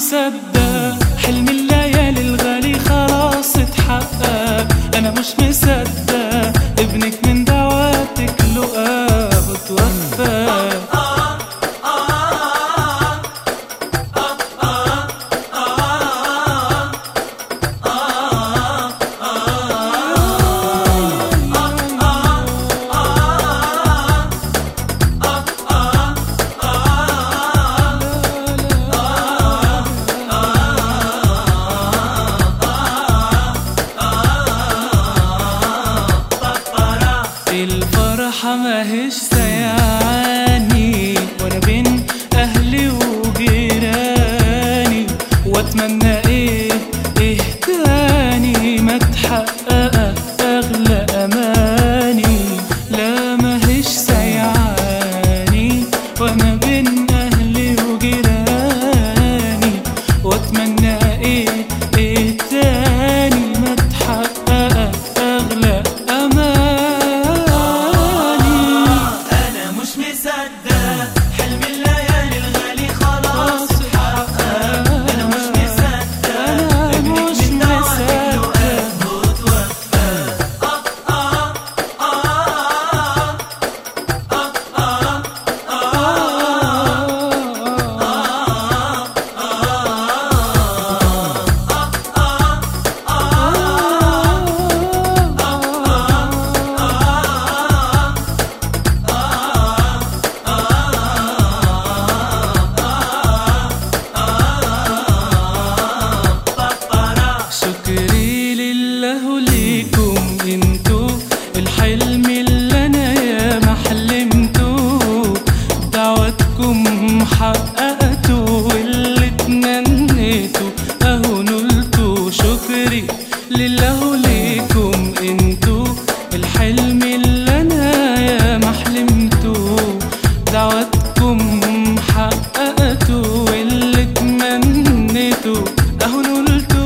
مصدق حلم الليالي الغالي خلاص اتحقق انا مش مصدق ابنك من دعواتك لقى وتوفى الفرحة ماهيش سيعاني وانا بين اهلي وجيراني واتمنى ايه ايه تاني ما تحقق اغلى اماني لا ماهيش سيعاني وانا بين اهلي وجيراني واتمنى ايه ايه تاني ما تحقق اغلى اماني انا مش مصدق حلم الليالي الغالي خلاص اتحقق انا مش مصدق أنا ابنك مش من دعواتك مصدق. لقاه وتوفى شكري لله ليكم انتو الحلم اللي انا يا ما حلمتو دعواتكم حققتو واللي تمنيتو اهو نلتو شكري لله ليكم انتو الحلم اللي انا يا ما حلمتو دعواتكم حققتو واللي تمنيتو اهو نلتو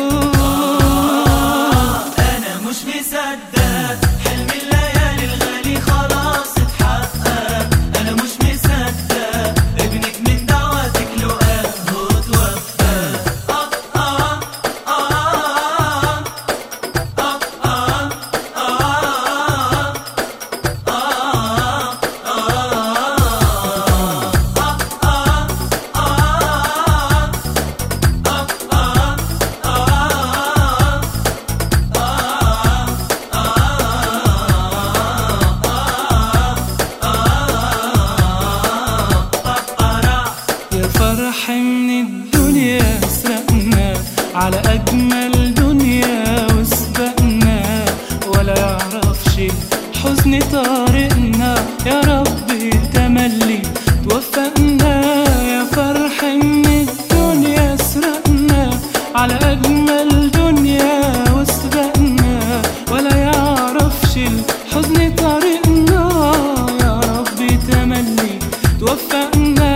انا مش مصدق حلم الليالي الغالي خلاص اتحقق انا مش مصدق ابنك من دعواتك لقاه وتوفى آه آه آه آه آه يا فرح من الدنيا سرقنا على أجمل دنيا وسبقنا ولا يعرفش حزن طارقنا يا رب تملي توفقنا يا فرح من الدنيا سرقنا على أجمل دنيا وسبقنا ولا يعرفش الحزن طارقنا يا رب تملي توفقنا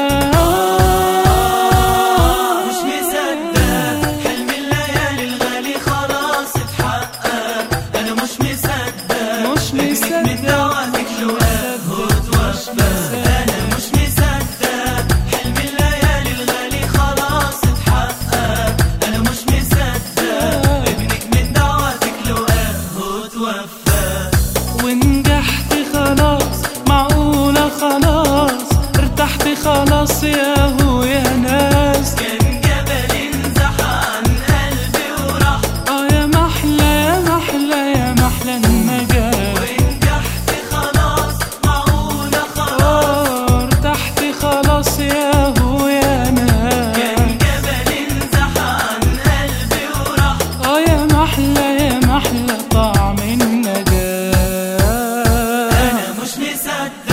مش مصدق حلم الليالي الغالي خلاص اتحقق انا مش مصدق مش ابنك من مصدق. دعواتك لقاه وتوفى انا مش مصدق حلم الليالي الغالي خلاص اتحقق انا مش مصدق ابنك من دعواتك لقاه وتوفى ونجحت خلاص معقولة خلاص ارتحت خلاص يا هو يا ناس كان جبل انزح عن قلبي وراح اه يا محلى يا محلى يا محلى النجاة ونجحت خلاص معقولة خلاص آه، ارتحت خلاص يا هو يا ناس كان جبل انزح عن قلبي وراح اه يا محلى يا محلى طعم النجاة انا مش مصدق